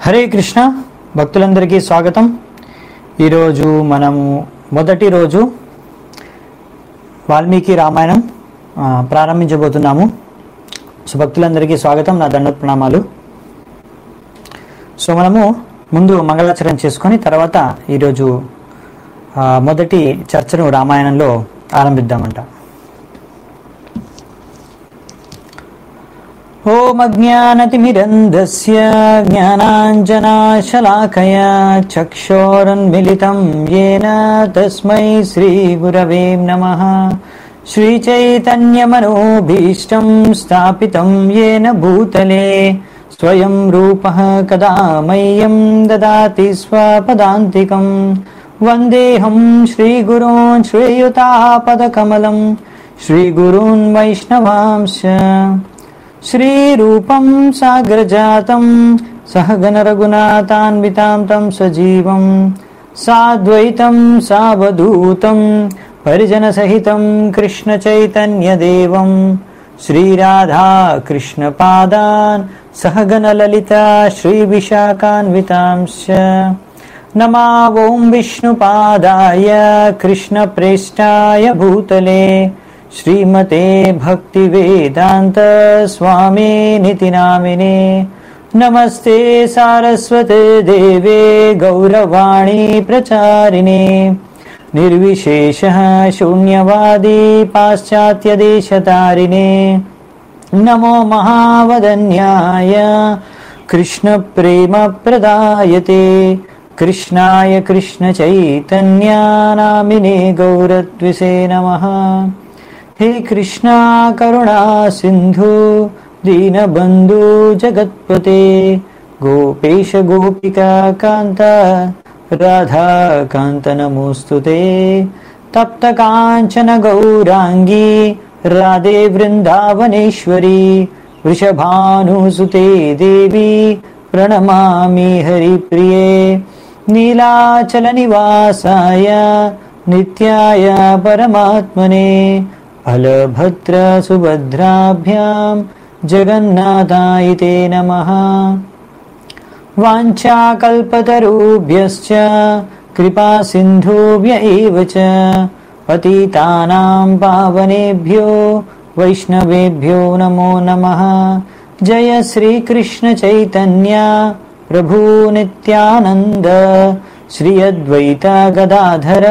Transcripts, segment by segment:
హరే కృష్ణ భక్తులందరికీ స్వాగతం ఈరోజు మనము మొదటి రోజు వాల్మీకి రామాయణం ఆ, ప్రారంభించబోతున్నాము సో భక్తులందరికీ స్వాగతం నా దండ ప్రణామాలు సో మనము ముందు మంగళాచరణ చేసుకొని తర్వాత ఈరోజు ఆ, మొదటి చర్చను రామాయణంలో ఆరంభిద్దామంట ఓం అజ్ఞానతిమిరంధస్య జ్ఞానాంజనాశలాకయా చక్షోరన్మిళితం येन తస్మై శ్రీగురవే నమః శ్రీచైతన్యమనోభీష్టం స్థాపితం येन భూతలే స్వయం రూపः కదా మह्यं దదాతి స్వపదాంతికం వందేహం శ్రీగురోన్ శ్రేయుతాపదకమలం శ్రీగురూన్ వైష్ణవాంశ श्रीरूपं साग्रजातं सहगनरघुनाथान्वितां तं सजीवं साद्वैतं सावधूतं परिजनसहितं कृष्णचैतन्यदेवं श्रीराधा कृष्णपादान् सहगनललिता श्रीविशाखान्वितांश्च नमा ॐ विष्णुपादाय कृष्णप्रेष्ठाय भूतले श्रीमते भक्तिवेदान्त स्वामी निति नामिने नमस्ते सारस्वते देवे गौरवाणी प्रचारिणे निर्विशेषः शून्यवादी पाश्चात्यदेशतारिणे नमो महावदन्याय कृष्णप्रेमप्रदायते कृष्णाय कृष्णचैतन्यानामिने गौरद्विषे नमः हे कृष्णा करुणा सिन्धु दीनबन्धु जगत्पते गोपेश गोपिका कान्त राधा कान्त नमोऽस्तु ते तप्तकाञ्चन गौराङ्गी राधे वृन्दावनेश्वरी वृषभानुसुते देवी प्रणमामि हरिप्रिये नीलाचलनिवासाय नित्याय परमात्मने अलभद्रसुभद्राभ्यां जगन्नाथाय ते नमः वाञ्छाकल्पतरुभ्यश्च कृपासिन्धुभ्य एव च पतितानां पावनेभ्यो वैष्णवेभ्यो नमो नमः जय श्रीकृष्णचैतन्य प्रभु नित्यानन्द श्री अद्वैत गदाधर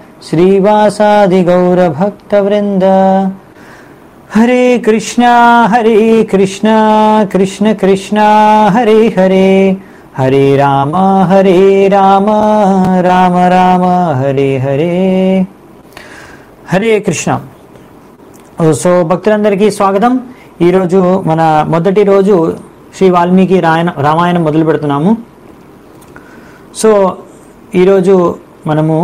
श्रीवासादिगौरभक्तवृन्द हरे कृष्णा हरे कृष्णा कृष्ण कृष्णा हरे हरे हरे राम हरे राम राम राम हरे हरे హరే కృష్ణ సో భక్తులందరికీ స్వాగతం ఈరోజు మన మొదటి రోజు శ్రీ వాల్మీకి రాయణ రామాయణం మొదలు పెడుతున్నాము సో ఈరోజు మనము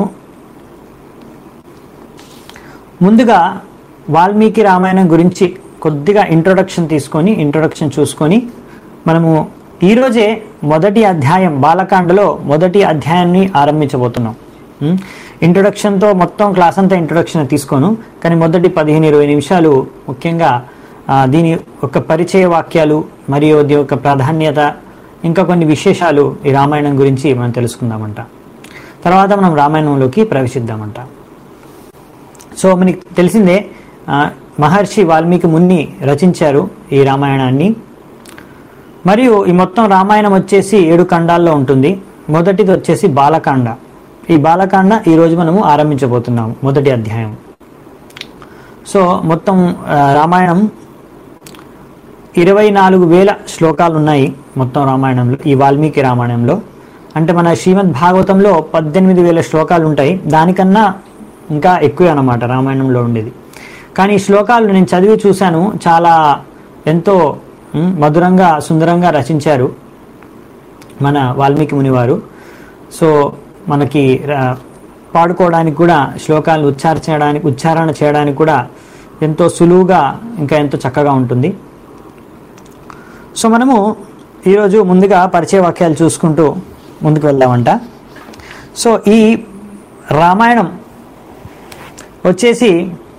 ముందుగా వాల్మీకి రామాయణం గురించి కొద్దిగా ఇంట్రొడక్షన్ తీసుకొని ఇంట్రొడక్షన్ చూసుకొని మనము ఈరోజే మొదటి అధ్యాయం బాలకాండలో మొదటి అధ్యాయాన్ని ఆరంభించబోతున్నాం ఉం? ఇంట్రొడక్షన్తో మొత్తం క్లాస్ అంతా ఇంట్రొడక్షన్ తీసుకోను కానీ మొదటి పదిహేను ఇరవై నిమిషాలు ముఖ్యంగా ఆ, దీని యొక్క పరిచయ వాక్యాలు మరియు దీని యొక్క ప్రాధాన్యత ఇంకా కొన్ని విశేషాలు ఈ రామాయణం గురించి మనం తెలుసుకుందామంట తర్వాత మనం రామాయణంలోకి ప్రవేశిద్దామంట సో మనకి తెలిసిందే ఆ, మహర్షి వాల్మీకి మున్ని రచించారు ఈ రామాయణాన్ని మరియు ఈ మొత్తం రామాయణం వచ్చేసి ఏడు ఖండాల్లో ఉంటుంది మొదటిది వచ్చేసి బాలకాండ ఈ బాలకాండ ఈరోజు మనము ఆరంభించబోతున్నాము మొదటి అధ్యాయం సో మొత్తం ఆ, రామాయణం ఇరవై నాలుగు వేల శ్లోకాలు ఉన్నాయి మొత్తం రామాయణంలో ఈ వాల్మీకి రామాయణంలో అంటే మన శ్రీమద్ భాగవతంలో పద్దెనిమిది వేల శ్లోకాలు ఉంటాయి దానికన్నా ఇంకా ఎక్కువే అన్నమాట రామాయణంలో ఉండేది కానీ ఈ శ్లోకాలు నేను చదివి చూశాను చాలా ఎంతో ఉమ్, మధురంగా సుందరంగా రచించారు మన వాల్మీకి మునివారు సో మనకి రా- పాడుకోవడానికి కూడా శ్లోకాలను ఉచ్చారించడానికి ఉచ్చారణ చేయడానికి కూడా ఎంతో సులువుగా ఇంకా ఎంతో చక్కగా ఉంటుంది సో మనము ఈరోజు ముందుగా పరిచయ వాక్యాలు చూసుకుంటూ ముందుకు వెళ్దామంట సో ఈ రామాయణం వచ్చేసి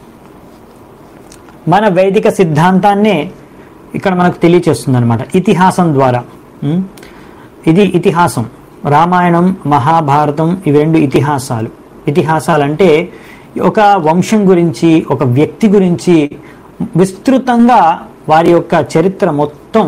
మన వైదిక సిద్ధాంతాన్నే ఇక్కడ మనకు తెలియచేస్తుంది అనమాట ఇతిహాసం ద్వారా ఉం? ఇది ఇతిహాసం రామాయణం మహాభారతం ఇవి రెండు ఇతిహాసాలు ఇతిహాసాలంటే ఒక వంశం గురించి ఒక వ్యక్తి గురించి విస్తృతంగా వారి యొక్క చరిత్ర మొత్తం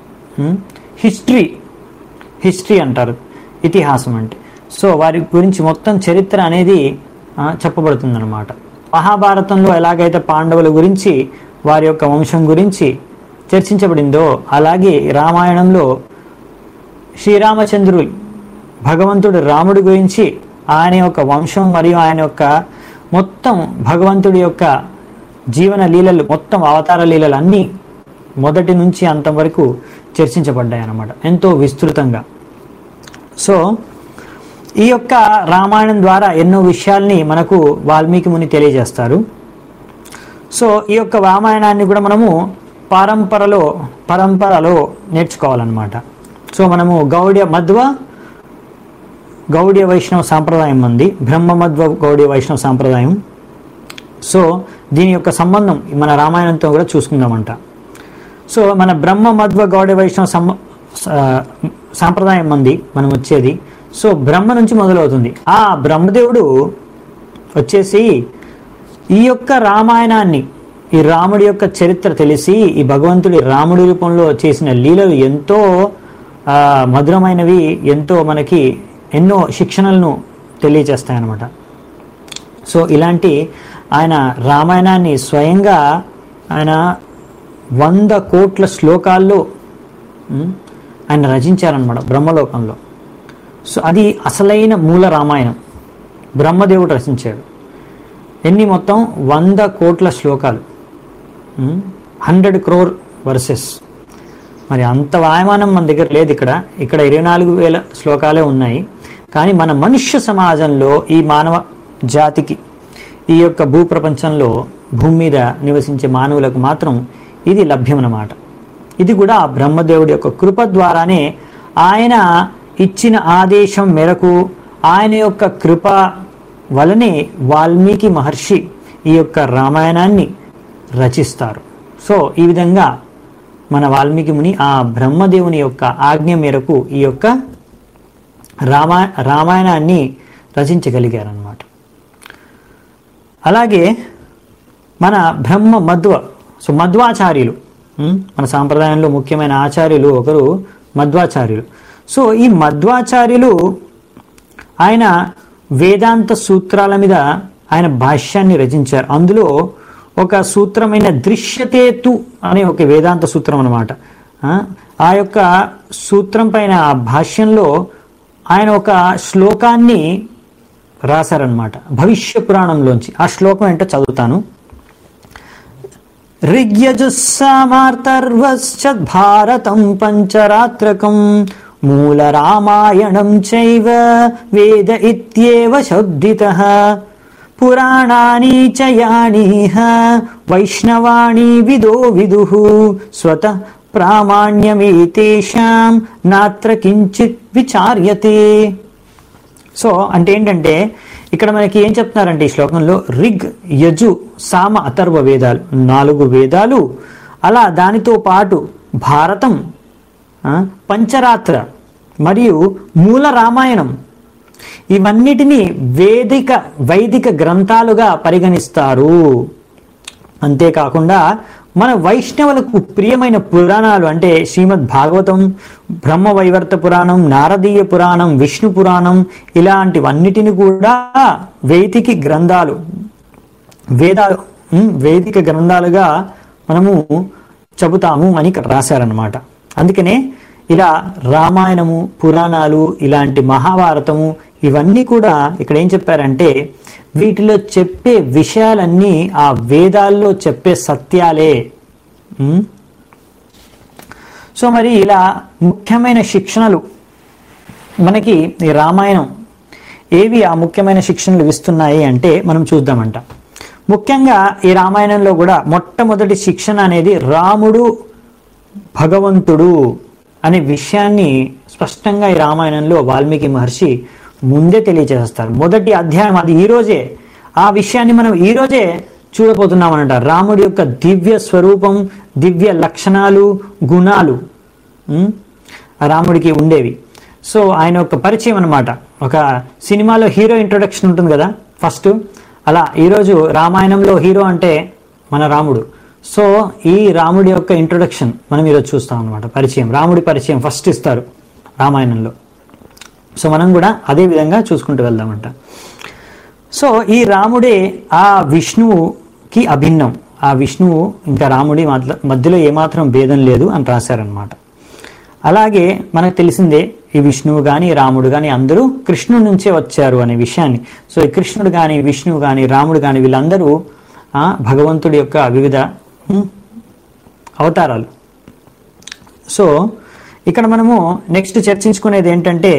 హిస్టరీ హిస్టరీ అంటారు ఇతిహాసం అంటే సో వారి గురించి మొత్తం చరిత్ర అనేది చెప్పబడుతుంది అనమాట మహాభారతంలో ఎలాగైతే పాండవుల గురించి వారి యొక్క వంశం గురించి చర్చించబడిందో అలాగే రామాయణంలో శ్రీరామచంద్రుడు భగవంతుడు రాముడి గురించి ఆయన యొక్క వంశం మరియు ఆయన యొక్క మొత్తం భగవంతుడి యొక్క జీవన లీలలు మొత్తం అవతార లీలలు అన్నీ మొదటి నుంచి అంతం వరకు చర్చించబడ్డాయి అన్నమాట ఎంతో విస్తృతంగా సో ఈ యొక్క రామాయణం ద్వారా ఎన్నో విషయాల్ని మనకు వాల్మీకి ముని తెలియజేస్తారు సో ఈ యొక్క రామాయణాన్ని కూడా మనము పరంపరలో పరంపరలో నేర్చుకోవాలన్నమాట సో మనము గౌడ్య మధ్వ గౌడ్య వైష్ణవ సాంప్రదాయం ఉంది బ్రహ్మ మధ్వ గౌడ్య వైష్ణవ సాంప్రదాయం సో దీని యొక్క సంబంధం మన రామాయణంతో కూడా చూసుకుందామంట సో మన బ్రహ్మ మధ్వ గౌడ వైష్ణవ సమ సా- సాంప్రదాయం ఉంది మనం వచ్చేది సో బ్రహ్మ నుంచి మొదలవుతుంది ఆ బ్రహ్మదేవుడు వచ్చేసి ఈ యొక్క రామాయణాన్ని ఈ రాముడి యొక్క చరిత్ర తెలిసి ఈ భగవంతుడి రాముడి రూపంలో చేసిన లీలలు ఎంతో ఆ, మధురమైనవి ఎంతో మనకి ఎన్నో శిక్షణలను తెలియజేస్తాయన్నమాట సో ఇలాంటి ఆయన రామాయణాన్ని స్వయంగా ఆయన వంద కోట్ల శ్లోకాల్లో ఉమ్, ఆయన రచించారనమాట బ్రహ్మలోకంలో సో అది అసలైన మూల రామాయణం బ్రహ్మదేవుడు రచించాడు ఎన్ని మొత్తం వంద కోట్ల శ్లోకాలు హండ్రెడ్ క్రోర్ వర్సెస్ మరి అంత వాయమానం మన దగ్గర లేదు ఇక్కడ ఇక్కడ ఇరవై నాలుగు వేల శ్లోకాలే ఉన్నాయి కానీ మన మనుష్య సమాజంలో ఈ మానవ జాతికి ఈ యొక్క భూప్రపంచంలో భూమి మీద నివసించే మానవులకు మాత్రం ఇది లభ్యమన్నమాట ఇది కూడా ఆ బ్రహ్మదేవుడి యొక్క కృప ద్వారానే ఆయన ఇచ్చిన ఆదేశం మేరకు ఆయన యొక్క కృప వలనే వాల్మీకి మహర్షి ఈ యొక్క రామాయణాన్ని రచిస్తారు సో ఈ విధంగా మన వాల్మీకి ముని ఆ బ్రహ్మదేవుని యొక్క ఆజ్ఞ మేరకు ఈ యొక్క రామా రామాయణాన్ని రచించగలిగారనమాట అలాగే మన బ్రహ్మ మధ్వ సో మధ్వాచార్యులు ఉం? మన సాంప్రదాయంలో ముఖ్యమైన ఆచార్యులు ఒకరు మధ్వాచార్యులు సో ఈ మధ్వాచార్యులు ఆయన వేదాంత సూత్రాల మీద ఆయన భాష్యాన్ని రచించారు అందులో ఒక సూత్రమైన దృశ్యతేతు అనే ఒక వేదాంత సూత్రం అనమాట ఆ యొక్క సూత్రం పైన ఆ భాష్యంలో ఆయన ఒక శ్లోకాన్ని రాశారనమాట భవిష్య పురాణంలోంచి ఆ శ్లోకం ఏంటో చదువుతాను ऋग्यजुस्सामार्तर्वश्च भारतं पञ्चरात्रकं मूलरामायणं चैव वेद इत्येव शब्दितः पुराणानि च यानीह वैष्णवाणि विदो विदुः स्वतः प्रामाण्यमेतेषां नात्र किञ्चित् विचार्यते సో అంటే ఏంటంటే ఇక్కడ మనకి ఏం చెప్తున్నారంటే ఈ శ్లోకంలో రిగ్ యజు సామ అథర్వ వేదాలు నాలుగు వేదాలు అలా దానితో పాటు భారతం ఆ, పంచరాత్ర మరియు మూల రామాయణం ఇవన్నిటినీ వేదిక వైదిక గ్రంథాలుగా పరిగణిస్తారు అంతేకాకుండా మన వైష్ణవులకు ప్రియమైన పురాణాలు అంటే శ్రీమద్ భాగవతం బ్రహ్మ వైవర్త పురాణం నారదీయ పురాణం విష్ణు పురాణం ఇలాంటివన్నిటిని కూడా వేదిక గ్రంథాలు వేదాలు ఉమ్, వేదిక గ్రంథాలుగా మనము చెబుతాము అని ఇక్కడ రాశారనమాట అందుకనే ఇలా రామాయణము పురాణాలు ఇలాంటి మహాభారతము ఇవన్నీ కూడా ఇక్కడ ఏం చెప్పారంటే వీటిలో చెప్పే విషయాలన్నీ ఆ వేదాల్లో చెప్పే సత్యాలే ఉమ్. సో మరి ఇలా ముఖ్యమైన శిక్షణలు మనకి ఈ రామాయణం ఏవి ఆ ముఖ్యమైన శిక్షణలు ఇస్తున్నాయి అంటే మనం చూద్దామంట ముఖ్యంగా ఈ రామాయణంలో కూడా మొట్టమొదటి శిక్షణ అనేది రాముడు భగవంతుడు అనే విషయాన్ని స్పష్టంగా ఈ రామాయణంలో వాల్మీకి మహర్షి ముందే తెలియజేస్తారు మొదటి అధ్యాయం అది ఈ రోజే ఆ విషయాన్ని మనం ఈ రోజే చూడబోతున్నామన్నట రాముడి యొక్క దివ్య స్వరూపం దివ్య లక్షణాలు గుణాలు ఉమ్, ఆ రాముడికి ఉండేవి సో ఆయన యొక్క పరిచయం అనమాట ఒక సినిమాలో హీరో ఇంట్రొడక్షన్ ఉంటుంది కదా ఫస్ట్ అలా ఈరోజు రామాయణంలో హీరో అంటే మన రాముడు సో ఈ రాముడి యొక్క ఇంట్రొడక్షన్ మనం ఈరోజు చూస్తాం అనమాట పరిచయం రాముడి పరిచయం ఫస్ట్ ఇస్తారు రామాయణంలో సో మనం కూడా అదే విధంగా చూసుకుంటూ వెళ్దామంట సో ఈ రాముడే ఆ విష్ణువుకి అభిన్నం ఆ విష్ణువు ఇంకా రాముడి మధ్య- మధ్యలో ఏమాత్రం భేదం లేదు అని రాశారనమాట అలాగే మనకు తెలిసిందే ఈ విష్ణువు కానీ రాముడు కానీ అందరూ కృష్ణుడి నుంచే వచ్చారు అనే విషయాన్ని సో ఈ కృష్ణుడు కానీ విష్ణువు కానీ రాముడు కానీ వీళ్ళందరూ ఆ, భగవంతుడి యొక్క వివిధ ఉమ్, అవతారాలు సో ఇక్కడ మనము నెక్స్ట్ చర్చించుకునేది ఏంటంటే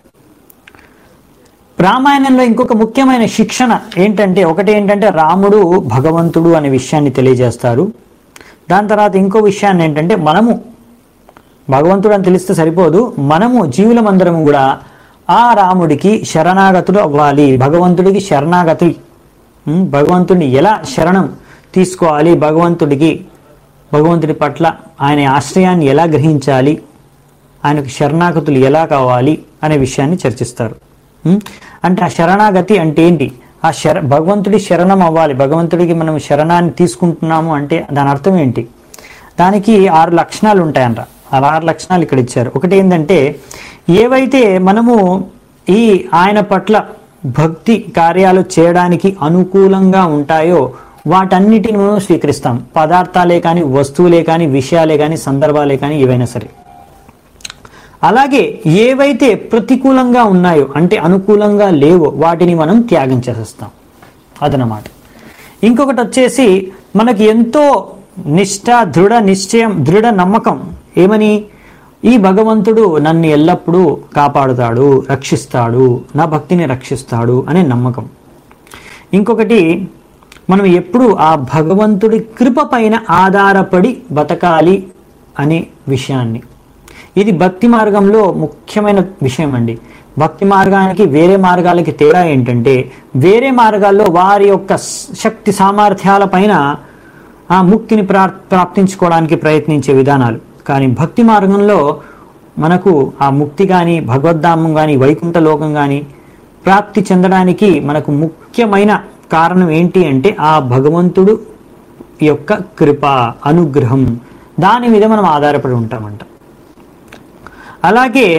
రామాయణంలో ఇంకొక ముఖ్యమైన శిక్షణ ఏంటంటే ఒకటి ఏంటంటే రాముడు భగవంతుడు అనే విషయాన్ని తెలియజేస్తారు దాని తర్వాత ఇంకో విషయాన్ని ఏంటంటే మనము భగవంతుడు అని తెలిస్తే సరిపోదు మనము జీవులమందరము కూడా ఆ రాముడికి శరణాగతులు అవ్వాలి భగవంతుడికి శరణాగతి ఉమ్, భగవంతుడిని ఎలా శరణం తీసుకోవాలి భగవంతుడికి భగవంతుడి పట్ల ఆయన ఆశ్రయాన్ని ఎలా గ్రహించాలి ఆయనకు శరణాగతులు ఎలా కావాలి అనే విషయాన్ని చర్చిస్తారు ఉం? అంటే ఆ శరణాగతి అంటే ఏంటి ఆ శర భగవంతుడి శరణం అవ్వాలి భగవంతుడికి మనం శరణాన్ని తీసుకుంటున్నాము అంటే దాని అర్థం ఏంటి దానికి ఆరు లక్షణాలు ఉంటాయంట ఆ ఆరు లక్షణాలు ఇక్కడ ఇచ్చారు ఒకటి ఏంటంటే ఏవైతే మనము ఈ ఆయన పట్ల భక్తి కార్యాలు చేయడానికి అనుకూలంగా ఉంటాయో వాటన్నిటిని మనం స్వీకరిస్తాం పదార్థాలే కానీ వస్తువులే కానీ విషయాలే కానీ సందర్భాలే కానీ ఏవైనా సరే అలాగే ఏవైతే ప్రతికూలంగా ఉన్నాయో అంటే అనుకూలంగా లేవో వాటిని మనం త్యాగం చేసేస్తాం అదనమాట ఇంకొకటి వచ్చేసి మనకి ఎంతో నిష్ఠ దృఢ నిశ్చయం దృఢ నమ్మకం ఏమని ఈ భగవంతుడు నన్ను ఎల్లప్పుడూ కాపాడుతాడు రక్షిస్తాడు నా భక్తిని రక్షిస్తాడు అనే నమ్మకం ఇంకొకటి మనం ఎప్పుడు ఆ భగవంతుడి కృప పైన ఆధారపడి బతకాలి అనే విషయాన్ని ఇది భక్తి మార్గంలో ముఖ్యమైన విషయం అండి భక్తి మార్గానికి వేరే మార్గాలకి తేడా ఏంటంటే వేరే మార్గాల్లో వారి యొక్క శక్తి సామర్థ్యాల పైన ఆ ముక్తిని ప్రా ప్రాప్తించుకోవడానికి ప్రయత్నించే విధానాలు కానీ భక్తి మార్గంలో మనకు ఆ ముక్తి కానీ భగవద్ధామం కానీ వైకుంఠ లోకం కానీ ప్రాప్తి చెందడానికి మనకు ముఖ్యమైన కారణం ఏంటి అంటే ఆ భగవంతుడు యొక్క కృప అనుగ్రహం దాని మీద మనం ఆధారపడి ఉంటామంట అలాగే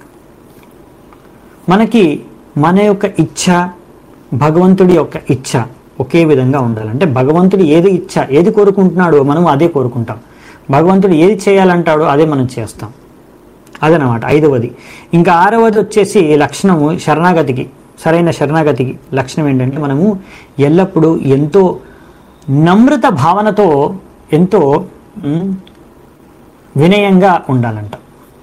మనకి మన యొక్క ఇచ్ఛ భగవంతుడి యొక్క ఇచ్ఛ ఒకే విధంగా ఉండాలి అంటే భగవంతుడు ఏది ఇచ్ఛ ఏది కోరుకుంటున్నాడో మనం అదే కోరుకుంటాం భగవంతుడు ఏది చేయాలంటాడో అదే మనం చేస్తాం అదనమాట ఐదవది ఇంకా ఆరవది వచ్చేసి లక్షణము శరణాగతికి సరైన శరణాగతికి లక్షణం ఏంటంటే మనము ఎల్లప్పుడూ ఎంతో నమ్రత భావనతో ఎంతో ఉమ్, వినయంగా ఉండాలంట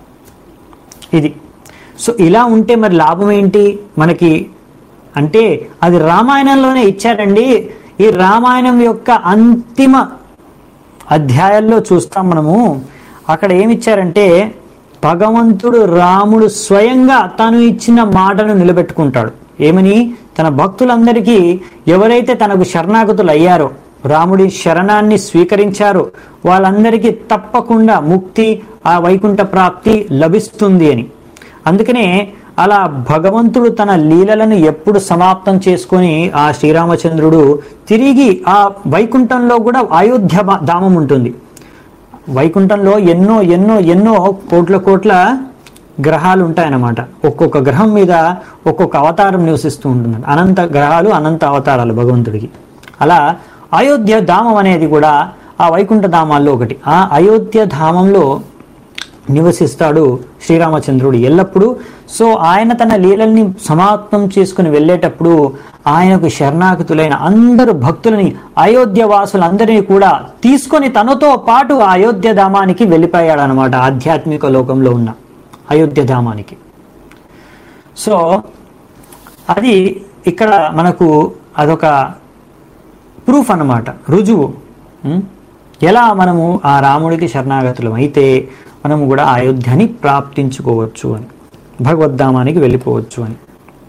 ఇది సో ఇలా ఉంటే మరి లాభం ఏంటి మనకి అంటే అది రామాయణంలోనే ఇచ్చారండి ఈ రామాయణం యొక్క అంతిమ అధ్యాయాల్లో చూస్తాం మనము అక్కడ ఏమిచ్చారంటే భగవంతుడు రాముడు స్వయంగా తను ఇచ్చిన మాటను నిలబెట్టుకుంటాడు ఏమని తన భక్తులందరికీ ఎవరైతే తనకు శరణాగతులు అయ్యారో రాముడి శరణాన్ని స్వీకరించారో వాళ్ళందరికీ తప్పకుండా ముక్తి ఆ వైకుంఠ ప్రాప్తి లభిస్తుంది అని అందుకనే అలా భగవంతుడు తన లీలలను ఎప్పుడు సమాప్తం చేసుకొని ఆ శ్రీరామచంద్రుడు తిరిగి ఆ వైకుంఠంలో కూడా అయోధ్య బా- ధామం ఉంటుంది వైకుంఠంలో ఎన్నో ఎన్నో ఎన్నో కోట్ల కోట్ల గ్రహాలు ఉంటాయన్నమాట ఒక్కొక్క గ్రహం మీద ఒక్కొక్క అవతారం నివసిస్తూ ఉంటుంది అనంత గ్రహాలు అనంత అవతారాలు భగవంతుడికి అలా అయోధ్య ధామం అనేది కూడా ఆ వైకుంఠ ధామాల్లో ఒకటి ఆ అయోధ్య ధామంలో నివసిస్తాడు శ్రీరామచంద్రుడు ఎల్లప్పుడూ సో ఆయన తన లీలల్ని సమాప్తం చేసుకుని వెళ్ళేటప్పుడు ఆయనకు శరణాగతులైన అందరు భక్తులని అయోధ్య వాసులందరినీ కూడా తీసుకొని తనతో పాటు ఆ అయోధ్య ధామానికి వెళ్ళిపోయాడు అనమాట ఆధ్యాత్మిక లోకంలో ఉన్న అయోధ్య ధామానికి సో అది ఇక్కడ మనకు అదొక ప్రూఫ్ అన్నమాట రుజువు ఉం? ఎలా మనము ఆ రాముడికి శరణాగతులం అయితే మనము కూడా ఆ అయోధ్యని ప్రాప్తించుకోవచ్చు అని భగవద్ధామానికి వెళ్ళిపోవచ్చు అని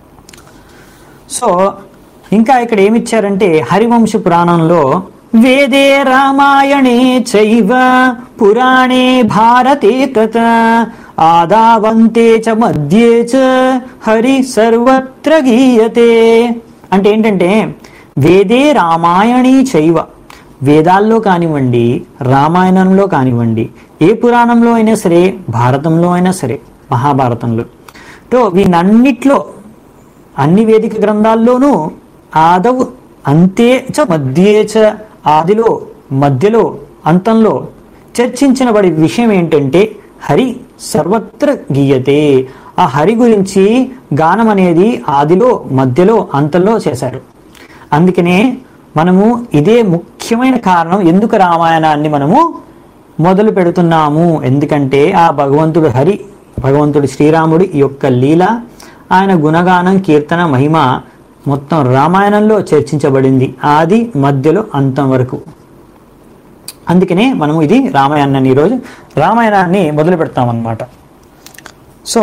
సో ఇంకా ఇక్కడ ఏమిచ్చారంటే హరివంశ పురాణంలో వేదే రామాయణే చైవ పురాణే భారతే కథ ఆదావంతే చ మధ్యే చ హరి సర్వత్ర గీయతే అంటే ఏంటంటే వేదే రామాయణీ చైవ వేదాల్లో కానివ్వండి రామాయణంలో కానివ్వండి ఏ పురాణంలో అయినా సరే భారతంలో అయినా సరే మహాభారతంలో తో వీనన్నిట్లో అన్ని వేదిక గ్రంథాల్లోనూ ఆదవు అంతే చ మధ్యే చ ఆదిలో మధ్యలో అంతంలో చర్చించినబడి విషయం ఏంటంటే హరి సర్వత్ర గీయతే ఆ హరి గురించి గానం అనేది ఆదిలో మధ్యలో అంతంలో చేశారు అందుకనే మనము ఇదే ముఖ్యమైన కారణం ఎందుకు రామాయణాన్ని మనము మొదలు పెడుతున్నాము ఎందుకంటే ఆ భగవంతుడు హరి భగవంతుడు శ్రీరాముడి యొక్క లీల ఆయన గుణగానం కీర్తన మహిమ మొత్తం రామాయణంలో చర్చించబడింది ఆది మధ్యలో అంతం వరకు అందుకనే మనము ఇది రామాయణాన్ని ఈరోజు రామాయణాన్ని మొదలు పెడతామన్నమాట సో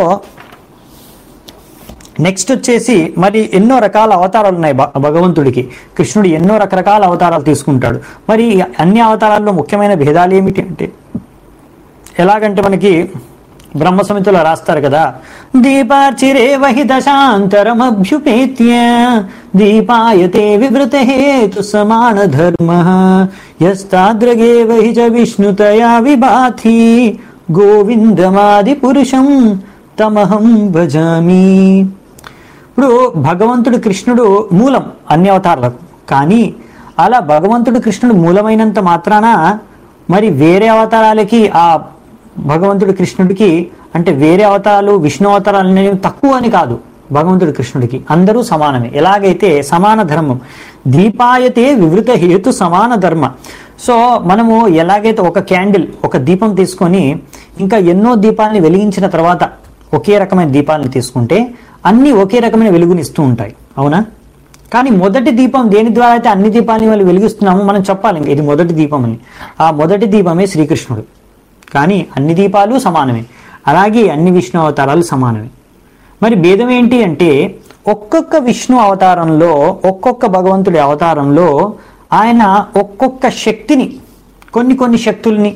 నెక్స్ట్ వచ్చేసి మరి ఎన్నో రకాల అవతారాలు ఉన్నాయి భ- భగవంతుడికి కృష్ణుడు ఎన్నో రకరకాల అవతారాలు తీసుకుంటాడు మరి ఈ అన్ని అవతారాల్లో ముఖ్యమైన భేదాలు ఏమిటి అంటే ఎలాగంటే మనకి బ్రహ్మ సమితిలో రాస్తారు కదా దీపార్చిరే వహి దశాంతరమభ్యుపేత్య దీపాయతే వివృత హేతు సమాన ధర్మ యస్తాద్రగే వహి చ విష్ణుతయా విభాతి గోవిందమాది పురుషం తమహం భజామి ఇప్పుడు భగవంతుడు కృష్ణుడు మూలం అన్ని అవతారాలకు కానీ అలా భగవంతుడు కృష్ణుడు మూలమైనంత మాత్రాన మరి వేరే అవతారాలకి ఆ భగవంతుడు కృష్ణుడికి అంటే వేరే అవతారాలు విష్ణు అవతారాలు అనేవి తక్కువ అని కాదు భగవంతుడు కృష్ణుడికి అందరూ సమానమే ఎలాగైతే సమాన ధర్మం దీపాయతే వివృత హేతు సమాన ధర్మ సో మనము ఎలాగైతే ఒక క్యాండిల్ ఒక దీపం తీసుకొని ఇంకా ఎన్నో దీపాలని వెలిగించిన తర్వాత ఒకే రకమైన దీపాలను తీసుకుంటే అన్ని ఒకే రకమైన వెలుగునిస్తూ ఉంటాయి అవునా కానీ మొదటి దీపం దేని ద్వారా అయితే అన్ని దీపాలని వాళ్ళు వెలిగిస్తున్నామో మనం చెప్పాలి ఇది మొదటి దీపం అని ఆ మొదటి దీపమే శ్రీకృష్ణుడు కానీ అన్ని దీపాలు సమానమే అలాగే అన్ని విష్ణు అవతారాలు సమానమే మరి భేదం ఏంటి అంటే ఒక్కొక్క విష్ణు అవతారంలో ఒక్కొక్క భగవంతుడి అవతారంలో ఆయన ఒక్కొక్క శక్తిని కొన్ని కొన్ని శక్తుల్ని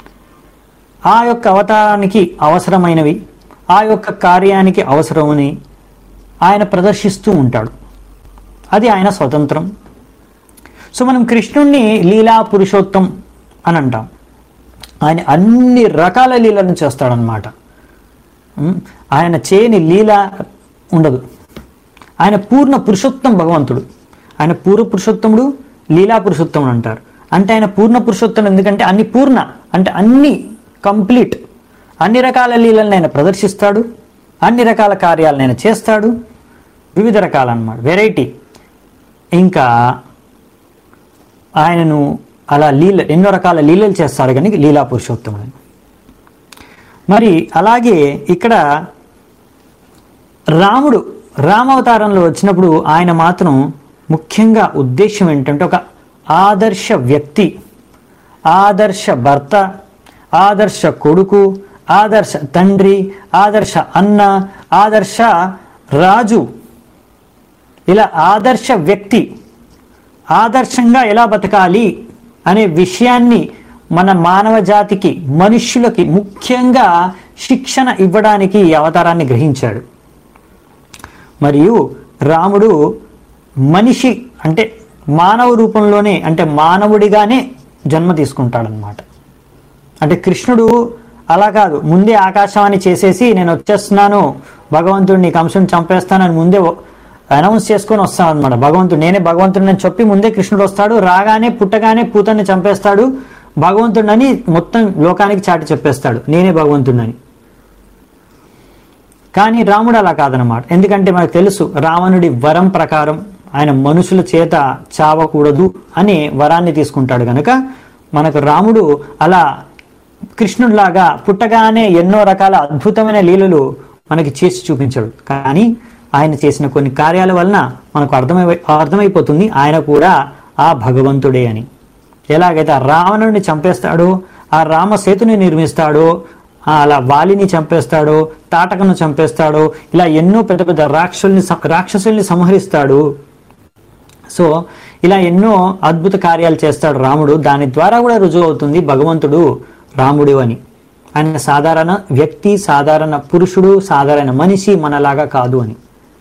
ఆ యొక్క అవతారానికి అవసరమైనవి ఆ యొక్క కార్యానికి అవసరమని ఆయన ప్రదర్శిస్తూ ఉంటాడు అది ఆయన స్వతంత్రం సో మనం కృష్ణుణ్ణి లీలా పురుషోత్తం అని అంటాం ఆయన అన్ని రకాల లీలను చేస్తాడనమాట ఉమ్, ఆయన చేయని లీల ఉండదు ఆయన పూర్ణ పురుషోత్తం భగవంతుడు ఆయన పూర్వ పురుషోత్తముడు లీలా పురుషోత్తముడు అంటారు అంటే ఆయన పూర్ణ పురుషోత్తం ఎందుకంటే అన్ని పూర్ణ అంటే అన్ని కంప్లీట్ అన్ని రకాల లీలలను ఆయన ప్రదర్శిస్తాడు అన్ని రకాల కార్యాలను ఆయన చేస్తాడు వివిధ రకాలన్నమాట వెరైటీ ఇంకా ఆయనను అలా లీల ఎన్నో రకాల లీలలు చేస్తాడు కానీ లీలా పురుషోత్తముడు మరి అలాగే ఇక్కడ రాముడు రామావతారంలో వచ్చినప్పుడు ఆయన మాత్రం ముఖ్యంగా ఉద్దేశం ఏంటంటే ఒక ఆదర్శ వ్యక్తి ఆదర్శ భర్త ఆదర్శ కొడుకు ఆదర్శ తండ్రి ఆదర్శ అన్న ఆదర్శ రాజు ఇలా ఆదర్శ వ్యక్తి ఆదర్శంగా ఎలా బతకాలి అనే విషయాన్ని మన మానవ జాతికి మనుష్యులకి ముఖ్యంగా శిక్షణ ఇవ్వడానికి ఈ అవతారాన్ని గ్రహించాడు మరియు రాముడు మనిషి అంటే మానవ రూపంలోనే అంటే మానవుడిగానే జన్మ తీసుకుంటాడనమాట అంటే కృష్ణుడు అలా కాదు ముందే ఆకాశవాణి చేసేసి నేను వచ్చేస్తున్నాను భగవంతుడు నీకు అంశం చంపేస్తానని ముందే అనౌన్స్ చేసుకొని వస్తాను అనమాట భగవంతుడు నేనే భగవంతుడిని అని చెప్పి ముందే కృష్ణుడు వస్తాడు రాగానే పుట్టగానే పూతని చంపేస్తాడు భగవంతుడిని మొత్తం లోకానికి చాటి చెప్పేస్తాడు నేనే భగవంతుడిని కానీ రాముడు అలా కాదనమాట ఎందుకంటే మనకు తెలుసు రావణుడి వరం ప్రకారం ఆయన మనుషుల చేత చావకూడదు అనే వరాన్ని తీసుకుంటాడు గనుక మనకు రాముడు అలా కృష్ణుడిలాగా పుట్టగానే ఎన్నో రకాల అద్భుతమైన లీలలు మనకి చేసి చూపించాడు కానీ ఆయన చేసిన కొన్ని కార్యాల వలన మనకు అర్థమై అర్థమైపోతుంది ఆయన కూడా ఆ భగవంతుడే అని ఎలాగైతే ఆ రావణుడిని చంపేస్తాడో ఆ రామ సేతుని నిర్మిస్తాడో ఆ అలా వాలిని చంపేస్తాడో తాటకను చంపేస్తాడో ఇలా ఎన్నో పెద్ద పెద్ద రాక్షసుల్ని సం- రాక్షసుల్ని సంహరిస్తాడు సో ఇలా ఎన్నో అద్భుత కార్యాలు చేస్తాడు రాముడు దాని ద్వారా కూడా రుజువు అవుతుంది భగవంతుడు రాముడు అని ఆయన సాధారణ వ్యక్తి సాధారణ పురుషుడు సాధారణ మనిషి మనలాగా కాదు అని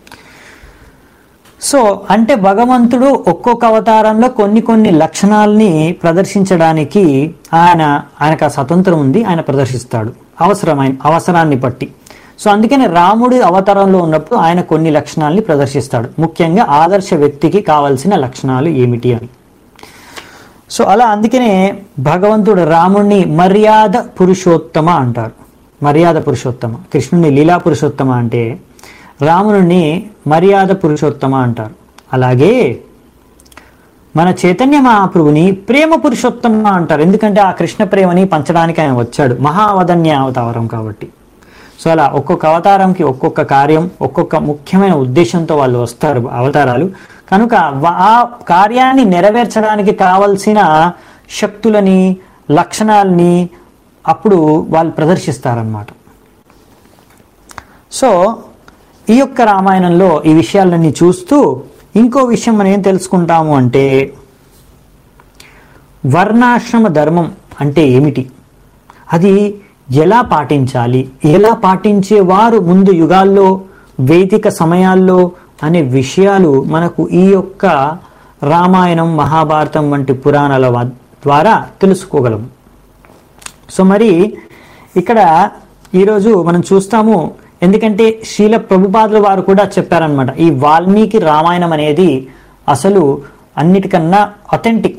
సో అంటే భగవంతుడు ఒక్కొక్క అవతారంలో కొన్ని కొన్ని లక్షణాలని ప్రదర్శించడానికి ఆయన ఆయనకు ఆ స్వతంత్రం ఉంది ఆయన ప్రదర్శిస్తాడు అవసరమైన అవసరాన్ని బట్టి సో అందుకని రాముడి అవతారంలో ఉన్నప్పుడు ఆయన కొన్ని లక్షణాలని ప్రదర్శిస్తాడు ముఖ్యంగా ఆదర్శ వ్యక్తికి కావలసిన లక్షణాలు ఏమిటి అని సో అలా అందుకనే భగవంతుడు రాముణ్ణి మర్యాద పురుషోత్తమ అంటారు మర్యాద పురుషోత్తమ కృష్ణుని లీలా పురుషోత్తమ అంటే రాముని మర్యాద పురుషోత్తమ అంటారు అలాగే మన చైతన్య మహాప్రభుని ప్రేమ పురుషోత్తమ అంటారు ఎందుకంటే ఆ కృష్ణ ప్రేమని పంచడానికి ఆయన వచ్చాడు మహావదన్య అవతారం కాబట్టి సో అలా ఒక్కొక్క అవతారంకి ఒక్కొక్క కార్యం ఒక్కొక్క ముఖ్యమైన ఉద్దేశంతో వాళ్ళు వస్తారు అవతారాలు కనుక వా- ఆ కార్యాన్ని నెరవేర్చడానికి కావలసిన శక్తులని లక్షణాలని అప్పుడు వాళ్ళు ప్రదర్శిస్తారనమాట సో ఈ యొక్క రామాయణంలో ఈ విషయాలన్నీ చూస్తూ ఇంకో విషయం మనం ఏం తెలుసుకుంటాము అంటే వర్ణాశ్రమ ధర్మం అంటే ఏమిటి అది ఎలా పాటించాలి ఎలా పాటించే వారు ముందు యుగాల్లో వేదిక సమయాల్లో అనే విషయాలు మనకు ఈ యొక్క రామాయణం మహాభారతం వంటి పురాణాల వ- ద్వారా తెలుసుకోగలము సో మరి ఇక్కడ ఈరోజు మనం చూస్తాము ఎందుకంటే శీల ప్రభుపాదుల వారు కూడా చెప్పారనమాట ఈ వాల్మీకి రామాయణం అనేది అసలు అన్నిటికన్నా అథెంటిక్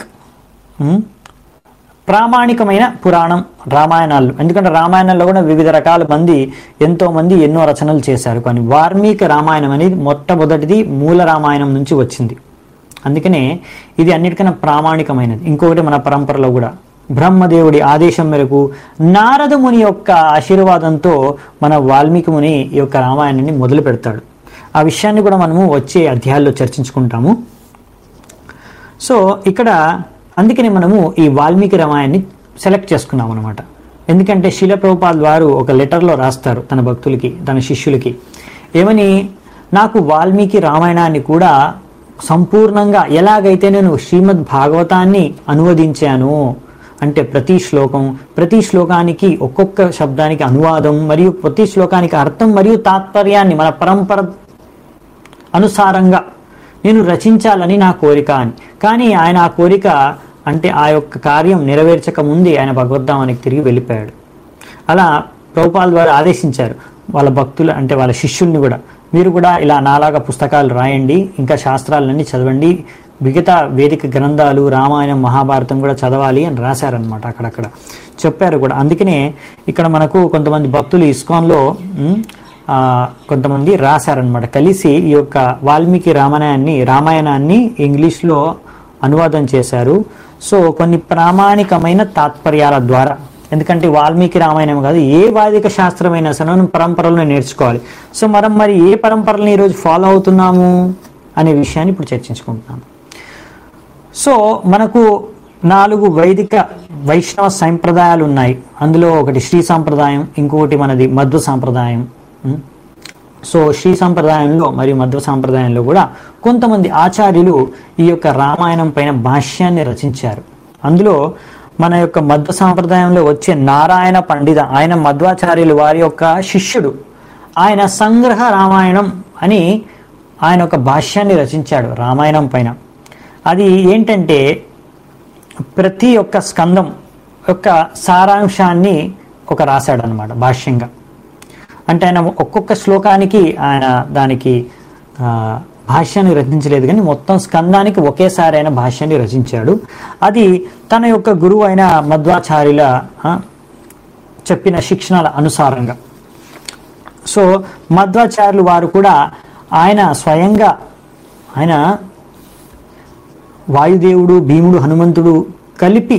ప్రామాణికమైన పురాణం రామాయణాలు ఎందుకంటే రామాయణంలో కూడా వివిధ రకాల మంది ఎంతో మంది ఎన్నో రచనలు చేశారు కానీ వాల్మీకి రామాయణం అనేది మొట్టమొదటిది మూల రామాయణం నుంచి వచ్చింది అందుకనే ఇది అన్నిటికన్నా ప్రామాణికమైనది ఇంకొకటి మన పరంపరలో కూడా బ్రహ్మదేవుడి ఆదేశం మేరకు నారద ముని యొక్క ఆశీర్వాదంతో మన వాల్మీకి ముని ఈ యొక్క రామాయణాన్ని మొదలు పెడతాడు ఆ విషయాన్ని కూడా మనము వచ్చే అధ్యాయాల్లో చర్చించుకుంటాము సో ఇక్కడ అందుకని మనము ఈ వాల్మీకి రామాయణాన్ని సెలెక్ట్ చేసుకున్నాం అనమాట ఎందుకంటే శిల ప్రభుపాల్ వారు ఒక లెటర్లో రాస్తారు తన భక్తులకి తన శిష్యులకి ఏమని నాకు వాల్మీకి రామాయణాన్ని కూడా సంపూర్ణంగా ఎలాగైతే నేను శ్రీమద్ భాగవతాన్ని అనువదించాను అంటే ప్రతి శ్లోకం ప్రతి శ్లోకానికి ఒక్కొక్క శబ్దానికి అనువాదం మరియు ప్రతి శ్లోకానికి అర్థం మరియు తాత్పర్యాన్ని మన పరంపర అనుసారంగా నేను రచించాలని నా కోరిక అని కానీ ఆయన ఆ కోరిక అంటే ఆ యొక్క కార్యం నెరవేర్చక ముందే ఆయన భగవద్ధామానికి తిరిగి వెళ్ళిపోయాడు అలా ప్రభుపాల్ ద్వారా ఆదేశించారు వాళ్ళ భక్తులు అంటే వాళ్ళ శిష్యుల్ని కూడా మీరు కూడా ఇలా నాలాగా పుస్తకాలు రాయండి ఇంకా శాస్త్రాలన్నీ చదవండి మిగతా వేదిక గ్రంథాలు రామాయణం మహాభారతం కూడా చదవాలి అని రాశారనమాట అక్కడక్కడ చెప్పారు కూడా అందుకనే ఇక్కడ మనకు కొంతమంది భక్తులు ఇస్కాన్లో ఉమ్, ఆ, కొంతమంది రాశారనమాట కలిసి ఈ యొక్క వాల్మీకి రామాయణాన్ని రామాయణాన్ని ఇంగ్లీష్లో అనువాదం చేశారు సో కొన్ని ప్రామాణికమైన తాత్పర్యాల ద్వారా ఎందుకంటే వాల్మీకి రామాయణం కాదు ఏ వాదిక శాస్త్రమైనా సరే మనం పరంపరలను నేర్చుకోవాలి సో మనం మరి ఏ పరంపరలను ఈరోజు ఫాలో అవుతున్నాము అనే విషయాన్ని ఇప్పుడు చర్చించుకుంటున్నాము సో మనకు నాలుగు వైదిక వైష్ణవ సంప్రదాయాలు ఉన్నాయి అందులో ఒకటి శ్రీ సాంప్రదాయం ఇంకొకటి మనది మధ్వ సాంప్రదాయం ఉం? సో శ్రీ సాంప్రదాయంలో మరియు మధ్వ సాంప్రదాయంలో కూడా కొంతమంది ఆచార్యులు ఈ యొక్క రామాయణం పైన భాష్యాన్ని రచించారు అందులో మన యొక్క మధ్వ సాంప్రదాయంలో వచ్చే నారాయణ పండిత ఆయన మధ్వాచార్యులు వారి యొక్క శిష్యుడు ఆయన సంగ్రహ రామాయణం అని ఆయన ఒక భాష్యాన్ని రచించాడు రామాయణం పైన అది ఏంటంటే ప్రతి ఒక్క స్కందం యొక్క సారాంశాన్ని ఒక రాశాడు అనమాట భాష్యంగా అంటే ఆయన ఒక్కొక్క శ్లోకానికి ఆయన దానికి ఆ, భాష్యాన్ని రచించలేదు కానీ మొత్తం స్కందానికి ఒకేసారి ఆయన భాష్యాన్ని రచించాడు అది తన యొక్క గురువు అయిన మధ్వాచార్యుల ఆ, చెప్పిన శిక్షణల అనుసారంగా సో మధ్వాచార్యులు వారు కూడా ఆయన స్వయంగా ఆయన వాయుదేవుడు భీముడు హనుమంతుడు కలిపి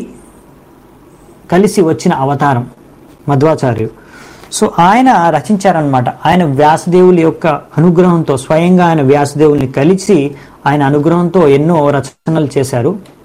కలిసి వచ్చిన అవతారం మధ్వాచార్యు సో ఆయన రచించారనమాట ఆయన వ్యాసదేవుల యొక్క అనుగ్రహంతో స్వయంగా ఆయన వ్యాసదేవుల్ని కలిసి ఆయన అనుగ్రహంతో ఎన్నో రచనలు చేశారు